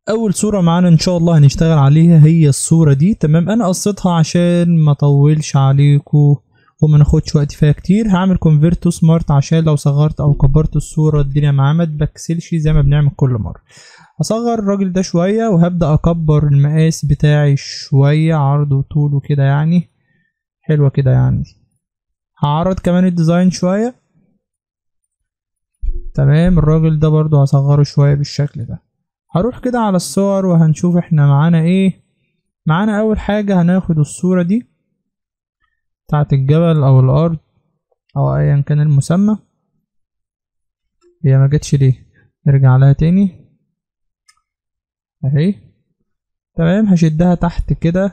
اول صورة معانا ان شاء الله هنشتغل عليها هي الصورة دي تمام انا قصيتها عشان ما اطولش عليكم وما ناخدش وقت فيها كتير هعمل كونفيرت تو سمارت عشان لو صغرت او كبرت الصورة الدنيا معاه ما تبكسلش زي ما بنعمل كل مرة هصغر الراجل ده شوية وهبدأ اكبر المقاس بتاعي شوية عرض وطول وكده يعني حلوة كده يعني هعرض كمان الديزاين شوية تمام الراجل ده برضو هصغره شوية بالشكل ده هروح كده على الصور وهنشوف احنا معانا ايه معانا اول حاجة هناخد الصورة دي بتاعت الجبل او الارض او ايا كان المسمى هي ما جتش ليه نرجع لها تاني اهي تمام هشدها تحت كده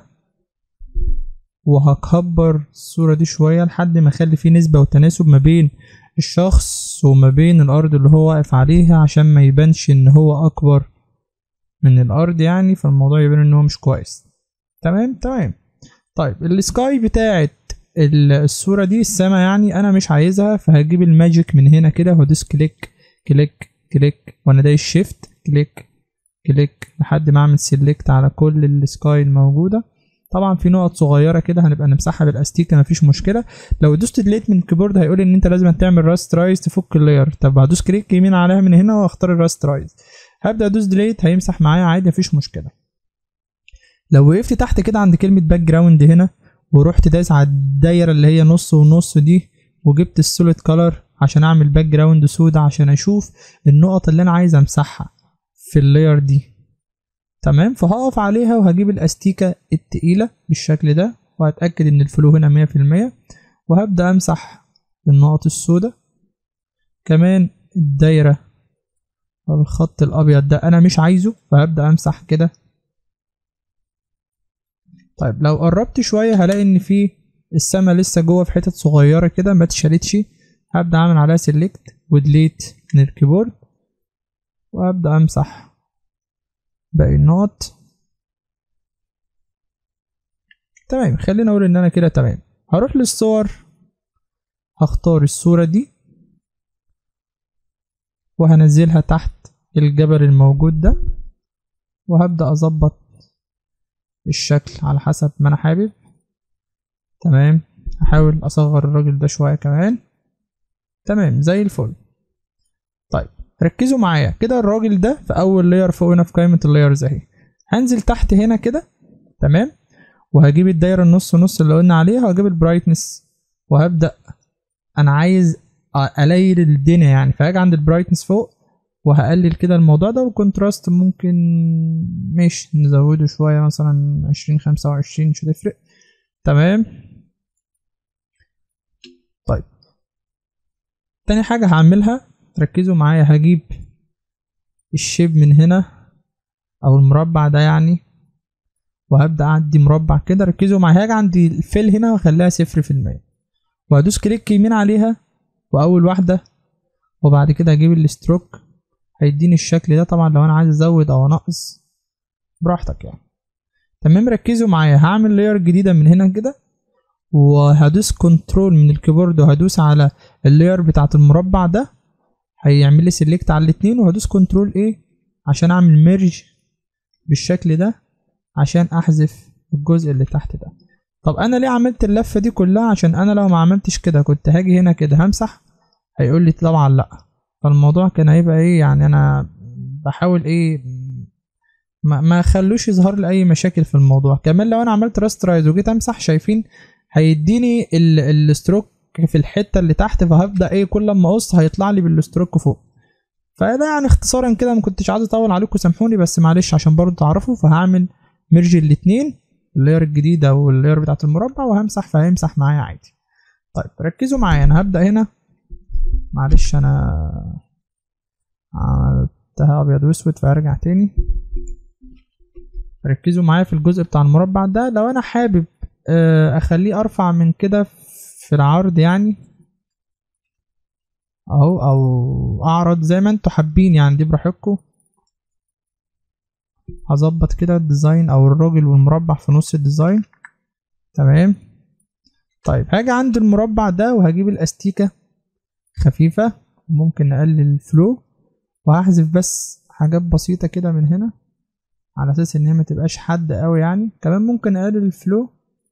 وهكبر الصورة دي شوية لحد ما اخلي فيه نسبة وتناسب ما بين الشخص وما بين الارض اللي هو واقف عليها عشان ما يبانش ان هو اكبر من الارض يعني فالموضوع يبان ان هو مش كويس تمام تمام طيب السكاي بتاعت الصورة دي السما يعني انا مش عايزها فهجيب الماجيك من هنا كده وهدوس كليك كليك كليك وانا دايس شيفت كليك كليك لحد ما اعمل سيلكت على كل السكاي الموجودة طبعا في نقط صغيره كده هنبقى نمسحها بالاستيكه مفيش مشكله لو دوست ديليت من الكيبورد هيقول ان انت لازم تعمل راست رايز تفك اللاير طب هدوس كليك يمين عليها من هنا واختار الراست رايز هبدا ادوس ديليت هيمسح معايا عادي مفيش مشكله لو وقفت تحت كده عند كلمه باك جراوند هنا ورحت دايس على الدايره اللي هي نص ونص دي وجبت السوليد كلر عشان اعمل باك جراوند سودا عشان اشوف النقط اللي انا عايز امسحها في اللاير دي تمام فهقف عليها وهجيب الاستيكة التقيلة بالشكل ده وهتأكد ان الفلو هنا مية في المية وهبدأ امسح النقط السوداء كمان الدايرة أو الخط الابيض ده انا مش عايزه فهبدأ امسح كده طيب لو قربت شوية هلاقي ان في السما لسه جوه في حتت صغيرة كده ما اتشالتش هبدأ اعمل عليها سيلكت وديليت من الكيبورد وهبدأ امسح باقي النقط تمام خلينا اقول ان انا كده تمام هروح للصور هختار الصورة دي وهنزلها تحت الجبل الموجود ده وهبدأ اظبط الشكل على حسب ما انا حابب تمام هحاول اصغر الراجل ده شوية كمان تمام زي الفل طيب ركزوا معايا كده الراجل ده في اول لاير فوق هنا في قائمه اللايرز اهي هنزل تحت هنا كده تمام وهجيب الدايره النص نص اللي قلنا عليها وهجيب البرايتنس وهبدا انا عايز اقلل الدنيا يعني فهاجي عند البرايتنس فوق وهقلل كده الموضوع ده والكونتراست ممكن ماشي نزوده شويه مثلا عشرين خمسة وعشرين مش هتفرق تمام طيب تاني حاجة هعملها ركزوا معايا هجيب الشيب من هنا او المربع ده يعني وهبدأ اعدي مربع كده ركزوا معايا هاجي عند الفيل هنا واخليها صفر في المية وهدوس كليك يمين عليها واول واحدة وبعد كده هجيب الستروك هيديني الشكل ده طبعا لو انا عايز ازود او انقص براحتك يعني تمام ركزوا معايا هعمل لاير جديدة من هنا كده وهدوس كنترول من الكيبورد وهدوس على اللاير بتاعت المربع ده هيعمل لي سيلكت على الاتنين وهدوس كنترول ايه عشان اعمل ميرج بالشكل ده عشان احذف الجزء اللي تحت ده طب انا ليه عملت اللفه دي كلها عشان انا لو ما عملتش كده كنت هاجي هنا كده همسح هيقول لي طبعا لا فالموضوع كان هيبقى ايه يعني انا بحاول ايه ما ما خلوش يظهر لي اي مشاكل في الموضوع كمان لو انا عملت راسترايز وجيت امسح شايفين هيديني الستروك في الحته اللي تحت فهبدا ايه كل ما اقص هيطلع لي بالستروك فوق فده يعني اختصارا كده ما كنتش عايز اطول عليكم سامحوني بس معلش عشان برضه تعرفوا فهعمل ميرج الاتنين اللاير الجديده واللاير بتاعت المربع وهمسح فهيمسح معايا عادي طيب ركزوا معايا انا هبدا هنا معلش انا عملتها ابيض واسود فهرجع تاني ركزوا معايا في الجزء بتاع المربع ده لو انا حابب اخليه ارفع من كده في العرض يعني اهو او اعرض زي ما انتوا حابين يعني دي براحتكم هظبط كده الديزاين او الراجل والمربع في نص الديزاين تمام طيب هاجي عند المربع ده وهجيب الاستيكة خفيفة ممكن نقلل الفلو وهحذف بس حاجات بسيطة كده من هنا على اساس ان هي ما تبقاش حد قوي يعني كمان ممكن اقلل الفلو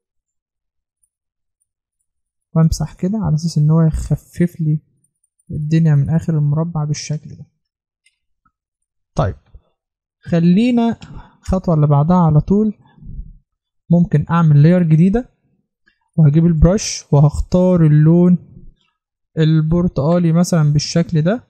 وامسح كده على اساس ان هو يخفف لي الدنيا من اخر المربع بالشكل ده طيب خلينا الخطوة اللي بعدها على طول ممكن اعمل لاير جديدة وهجيب البرش وهختار اللون البرتقالي مثلا بالشكل ده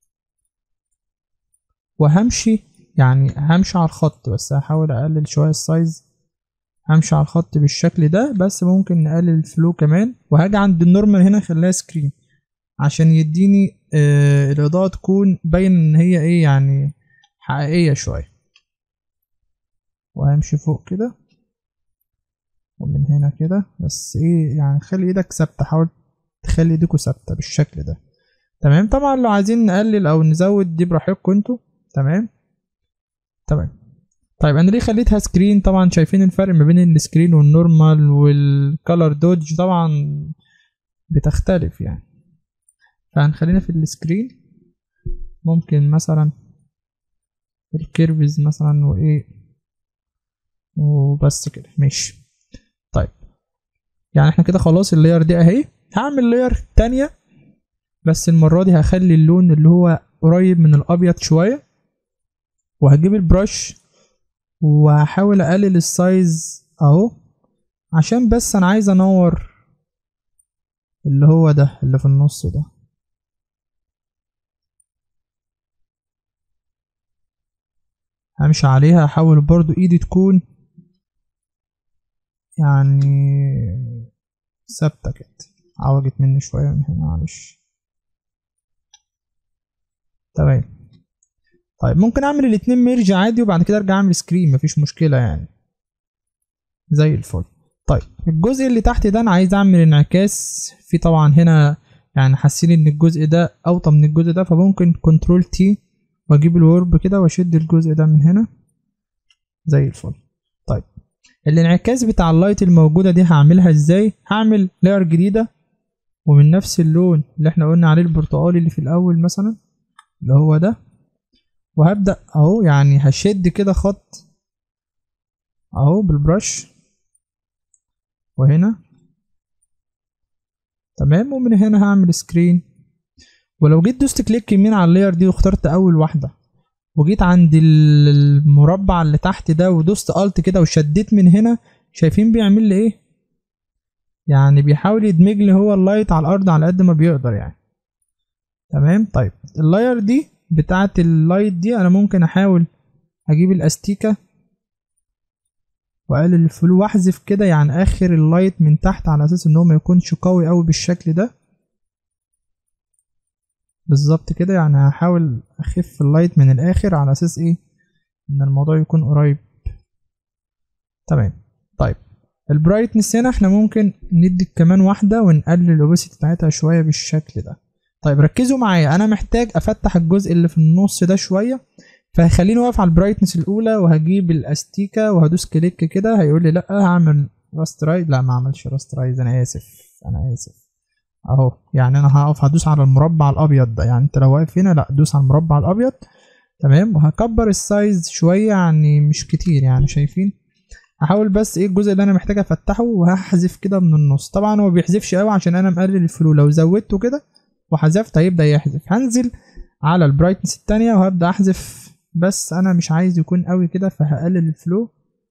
وهمشي يعني همشي على الخط بس هحاول اقلل شوية السايز همشي على الخط بالشكل ده بس ممكن نقلل الفلو كمان وهاجي عند النورمال هنا اخليها سكرين عشان يديني آه الاضاءة تكون باين ان هي ايه يعني حقيقية شوية وهمشي فوق كده ومن هنا كده بس ايه يعني خلي ايدك ثابتة حاول تخلي ايديكوا ثابتة بالشكل ده تمام طبعا لو عايزين نقلل او نزود دي براحتكم انتوا تمام تمام طيب انا ليه خليتها سكرين طبعا شايفين الفرق ما بين السكرين والنورمال والكالر دوج طبعا بتختلف يعني فهنخلينا في السكرين ممكن مثلا الكيرفز مثلا وايه وبس كده ماشي طيب يعني احنا كده خلاص اللاير دي اهي هعمل لاير تانية بس المرة دي هخلي اللون اللي هو قريب من الابيض شوية وهجيب البرش وهحاول اقلل السايز اهو عشان بس انا عايز انور اللي هو ده اللي في النص ده همشي عليها احاول برضو ايدي تكون يعني ثابتة كده عوجت مني شوية من هنا معلش تمام طيب ممكن اعمل الاتنين ميرج عادي وبعد كده ارجع اعمل سكرين مفيش مشكلة يعني زي الفل طيب الجزء اللي تحت ده انا عايز اعمل انعكاس في طبعا هنا يعني حاسين ان الجزء ده اوطى من الجزء ده فممكن كنترول تي واجيب الورب كده واشد الجزء ده من هنا زي الفل طيب الانعكاس بتاع اللايت الموجودة دي هعملها ازاي هعمل لاير جديدة ومن نفس اللون اللي احنا قلنا عليه البرتقالي اللي في الاول مثلا اللي هو ده وهبدأ اهو يعني هشد كده خط اهو بالبرش وهنا تمام ومن هنا هعمل سكرين ولو جيت دوست كليك يمين على اللاير دي واخترت اول واحدة وجيت عند المربع اللي تحت ده ودوست الت كده وشديت من هنا شايفين بيعمل لي ايه يعني بيحاول يدمج لي هو اللايت على الارض على قد ما بيقدر يعني تمام طيب اللاير دي بتاعه اللايت دي انا ممكن احاول اجيب الاستيكه واقلل الفلو واحذف كده يعني اخر اللايت من تحت على اساس ان هو ما يكونش قوي قوي بالشكل ده بالظبط كده يعني هحاول اخف اللايت من الاخر على اساس ايه ان الموضوع يكون قريب تمام طيب البرايتنس هنا احنا ممكن ندي كمان واحده ونقلل الاوبسيتي بتاعتها شويه بالشكل ده طيب ركزوا معايا انا محتاج افتح الجزء اللي في النص ده شويه فهخليني واقف على البرايتنس الاولى وهجيب الاستيكه وهدوس كليك كده هيقول لي لا هعمل راسترايز لا ما عملش راسترايز انا اسف انا اسف اهو يعني انا هقف هدوس على المربع الابيض ده يعني انت لو واقف هنا لا دوس على المربع الابيض تمام وهكبر السايز شويه يعني مش كتير يعني شايفين هحاول بس ايه الجزء اللي انا محتاج افتحه وهحذف كده من النص طبعا هو بيحذفش قوي عشان انا مقلل الفلو لو زودته كده وحذفت هيبدا يحذف هنزل على البرايتنس التانية وهبدا احذف بس انا مش عايز يكون قوي كده فهقلل الفلو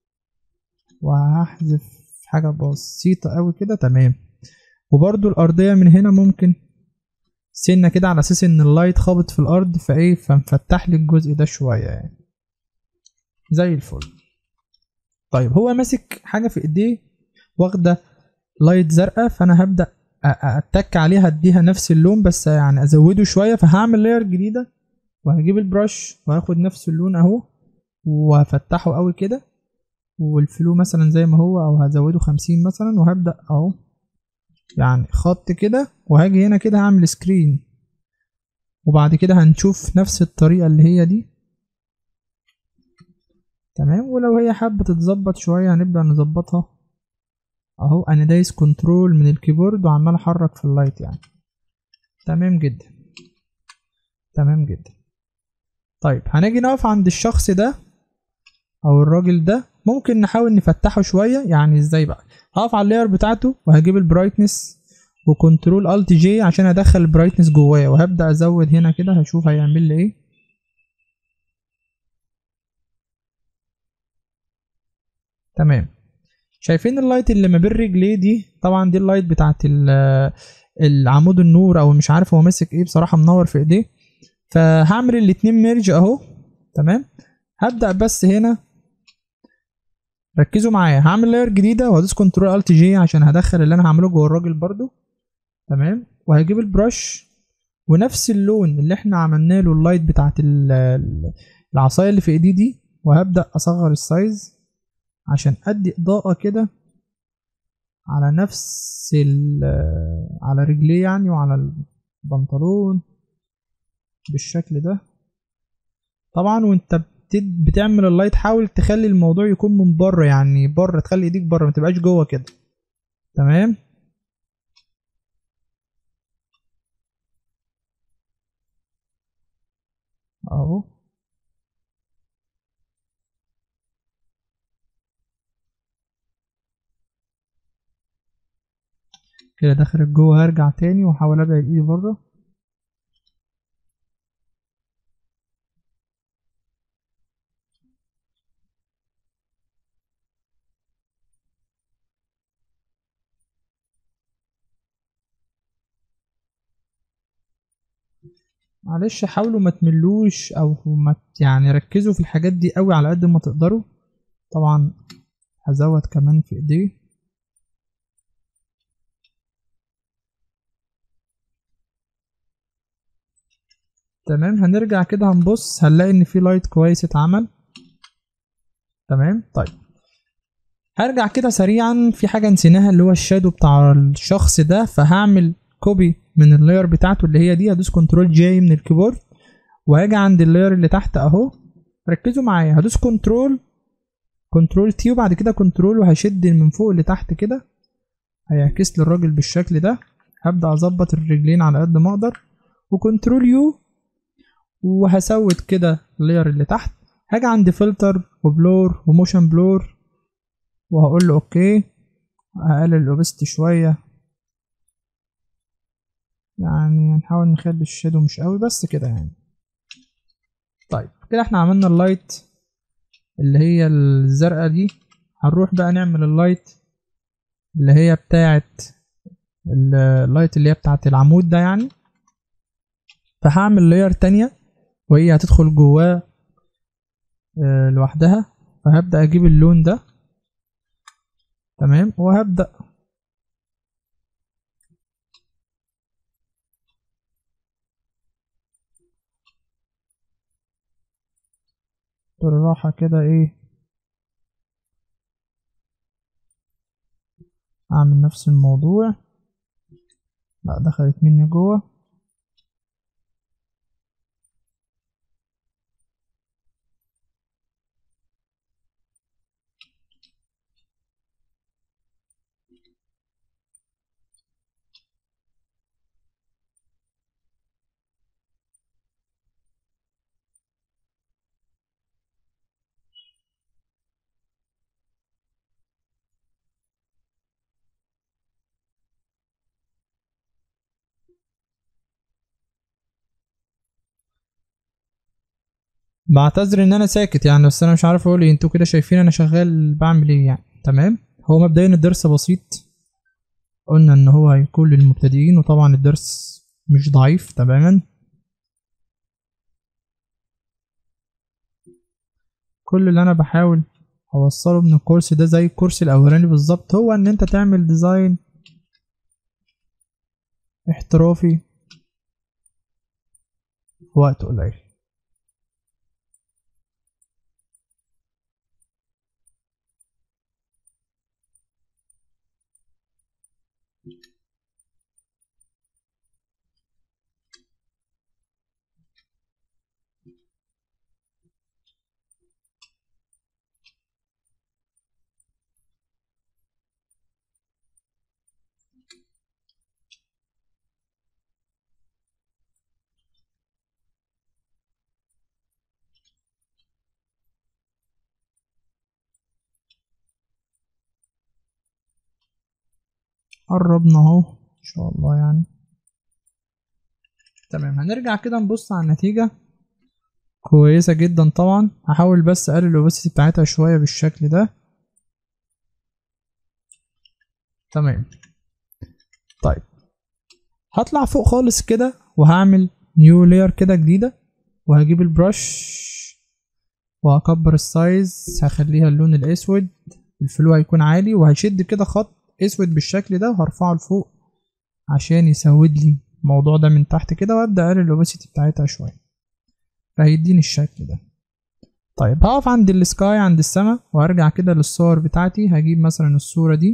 وهحذف حاجة بسيطة قوي كده تمام وبرضو الأرضية من هنا ممكن سنة كده على أساس إن اللايت خابط في الأرض فإيه فمفتح لي الجزء ده شوية يعني زي الفل طيب هو ماسك حاجة في إيديه واخدة لايت زرقاء فأنا هبدأ أتك عليها أديها نفس اللون بس يعني أزوده شوية فهعمل لاير جديدة وهجيب البرش وهاخد نفس اللون أهو وهفتحه قوي كده والفلو مثلا زي ما هو أو هزوده خمسين مثلا وهبدأ أهو يعني خط كده وهاجي هنا كده هعمل سكرين وبعد كده هنشوف نفس الطريقة اللي هي دي تمام ولو هي حابة تتظبط شوية هنبدأ نظبطها اهو انا دايس كنترول من الكيبورد وعمال احرك في اللايت يعني تمام جدا تمام جدا طيب هنيجي نقف عند الشخص ده او الراجل ده ممكن نحاول نفتحه شويه يعني ازاي بقى هقف على اللاير بتاعته وهجيب البرايتنس وكنترول الت جي عشان ادخل البرايتنس جواه وهبدا ازود هنا كده هشوف هيعمل لي ايه تمام شايفين اللايت اللي ما بين رجليه دي طبعا دي اللايت بتاعت ال- العمود النور او مش عارف هو ماسك ايه بصراحه منور في ايديه فهعمل الاتنين ميرج اهو تمام هبدا بس هنا ركزوا معايا هعمل لاير جديده وهدوس كنترول الت جي عشان هدخل اللي انا هعمله جوه الراجل برضو تمام وهجيب البرش ونفس اللون اللي احنا عملنا له اللايت بتاعت ال- ال- العصايه اللي في ايدي دي وهبدا اصغر السايز عشان ادي اضاءه كده على نفس ال على رجليه يعني وعلى البنطلون بالشكل ده طبعا وانت بتد- بتعمل اللايت حاول تخلي الموضوع يكون من بره يعني بره تخلي ايديك بره ما تبقاش جوه كده تمام اهو كده دخلت جوه هرجع تاني واحاول ابعد ايدي بره معلش حاولوا ما تملوش او ما ت- يعني ركزوا في الحاجات دي قوي على قد ما تقدروا طبعا هزود كمان في ايديه تمام هنرجع كده هنبص هنلاقي ان في لايت كويس اتعمل تمام طيب هرجع كده سريعا في حاجة نسيناها اللي هو الشادو بتاع الشخص ده فهعمل كوبي من اللاير بتاعته اللي هي دي هدوس كنترول جي من الكيبورد وهاجي عند اللاير اللي تحت اهو ركزوا معايا هدوس كنترول كنترول تي وبعد كده كنترول وهشد من فوق لتحت كده هيعكس لي الراجل بالشكل ده هبدأ اظبط الرجلين على قد ما اقدر وكنترول يو وهسود كده اللاير اللي تحت هاجي عند فلتر وبلور وموشن بلور وهقول له اوكي هقلل الاوبستي شويه يعني هنحاول نخلي الشادو مش قوي بس كده يعني طيب كده احنا عملنا اللايت اللي هي الزرقاء دي هنروح بقى نعمل اللايت اللي هي بتاعت ال- اللايت اللي هي بتاعت العمود ده يعني فهعمل لاير تانية وهي هتدخل جواه آه، لوحدها فهبدأ أجيب اللون ده تمام وهبدأ بالراحة كده ايه أعمل نفس الموضوع لا دخلت مني جوه بعتذر ان انا ساكت يعني بس انا مش عارف اقول ايه انتوا كده شايفين انا شغال بعمل ايه يعني تمام هو مبدئيا الدرس بسيط قلنا ان هو هيكون للمبتدئين وطبعا الدرس مش ضعيف تماما كل اللي انا بحاول اوصله من الكورس ده زي الكورس الاولاني بالظبط هو ان انت تعمل ديزاين احترافي في وقت قليل قربنا اهو ان شاء الله يعني تمام هنرجع كده نبص على النتيجة كويسة جدا طبعا هحاول بس اقلل الاوباسيتي بتاعتها شوية بالشكل ده تمام طيب هطلع فوق خالص كده وهعمل نيو لاير كده جديدة وهجيب البرش وهكبر السايز هخليها اللون الاسود الفلو هيكون عالي وهشد كده خط اسود بالشكل ده وهرفعه لفوق عشان يسود لي الموضوع ده من تحت كده وابدا اقلل الاوباسيتي بتاعتها شويه فهيديني الشكل ده طيب هقف عند السكاي عند السما وهرجع كده للصور بتاعتي هجيب مثلا الصوره دي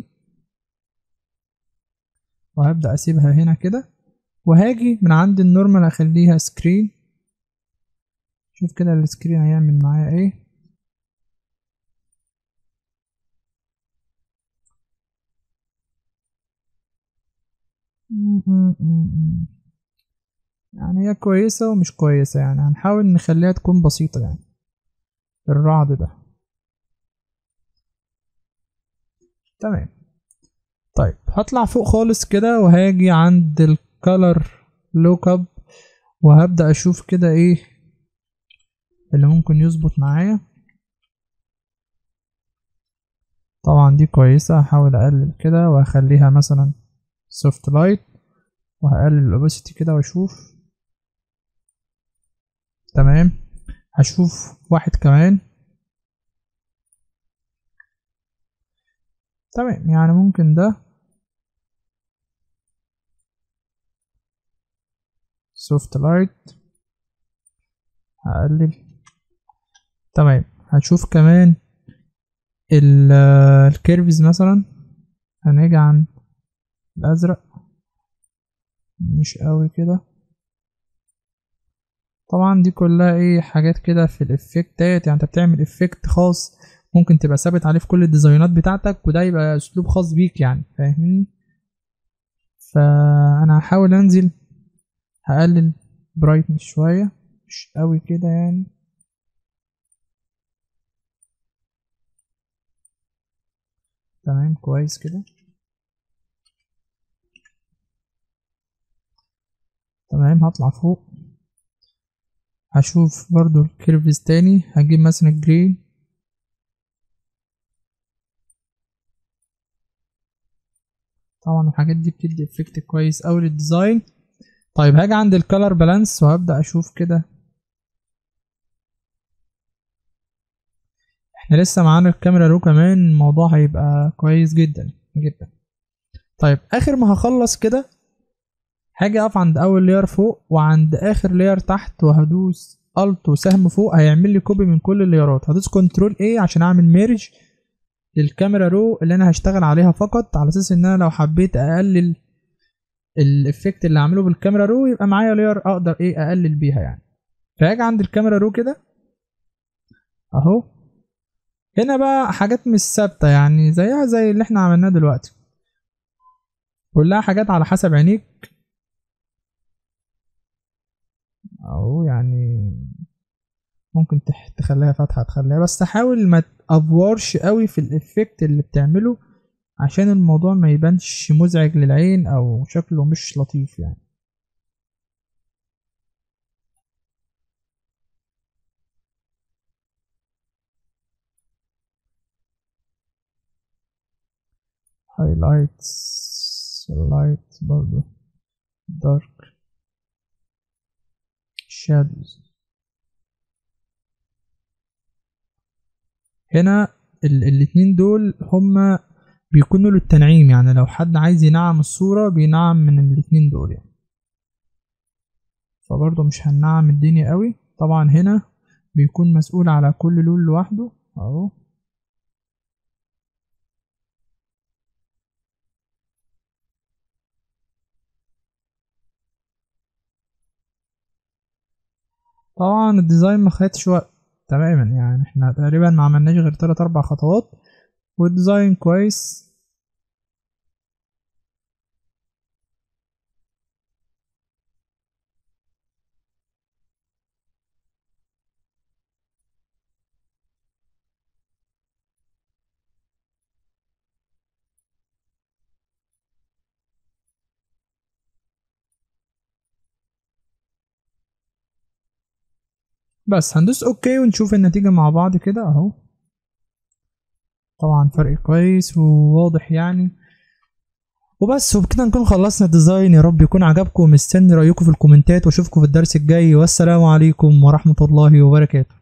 وهبدا اسيبها هنا كده وهاجي من عند النورمال اخليها سكرين شوف كده السكرين هيعمل معايا ايه يعني هي كويسة ومش كويسة يعني هنحاول نخليها تكون بسيطة يعني الرعد ده تمام طيب هطلع فوق خالص كده وهاجي عند الكالر لوك اب وهبدأ اشوف كده ايه اللي ممكن يظبط معايا طبعا دي كويسة هحاول اقلل كده وهخليها مثلا سوفت لايت وهقلل الاوباسيتي كده واشوف تمام هشوف واحد كمان تمام يعني ممكن ده سوفت لايت هقلل تمام هشوف كمان الكيرفز مثلا هنيجي عن الازرق مش قوي كده طبعا دي كلها ايه حاجات كده في الافكت ديت يعني انت بتعمل افكت خاص ممكن تبقى ثابت عليه في كل الديزاينات بتاعتك وده يبقى اسلوب خاص بيك يعني فاهمني فانا هحاول انزل هقلل برايتنس شويه مش قوي كده يعني تمام كويس كده تمام هطلع فوق هشوف برضو الكيرفز تاني هجيب مثلا الجرين طبعا الحاجات دي بتدي افكت كويس اوي للديزاين طيب هاجي عند الكالر بالانس وهبدأ اشوف كده احنا لسه معانا الكاميرا رو كمان الموضوع هيبقى كويس جدا جدا طيب اخر ما هخلص كده هاجي اقف عند اول لير فوق وعند اخر لير تحت وهدوس الت وسهم فوق هيعمل لي كوبي من كل الليرات هدوس كنترول ايه عشان اعمل ميرج للكاميرا رو اللي انا هشتغل عليها فقط على اساس ان انا لو حبيت اقلل الافكت اللي هعمله بالكاميرا رو يبقى معايا لير اقدر ايه اقلل بيها يعني فهاجي عند الكاميرا رو كده اهو هنا بقى حاجات مش ثابته يعني زيها زي اللي احنا عملناه دلوقتي كلها حاجات على حسب عينيك اهو يعني ممكن تخليها فاتحه تخليها بس حاول ما تافورش قوي في الافكت اللي بتعمله عشان الموضوع ما يبانش مزعج للعين او شكله مش لطيف يعني highlights light برضو dark shadows هنا ال الاتنين دول هما بيكونوا للتنعيم يعني لو حد عايز ينعم الصورة بينعم من الاتنين دول يعني فبرضه مش هنعم الدنيا قوي طبعا هنا بيكون مسؤول على كل لون لوحده اهو طبعا الديزاين ما خدش وقت تماما يعني احنا تقريبا ما عملناش غير تلات اربع خطوات والديزاين كويس بس هندوس اوكي ونشوف النتيجة مع بعض كده اهو طبعا فرق كويس وواضح يعني وبس وبكده نكون خلصنا الديزاين يا رب يكون عجبكم مستني رأيكم في الكومنتات واشوفكم في الدرس الجاي والسلام عليكم ورحمة الله وبركاته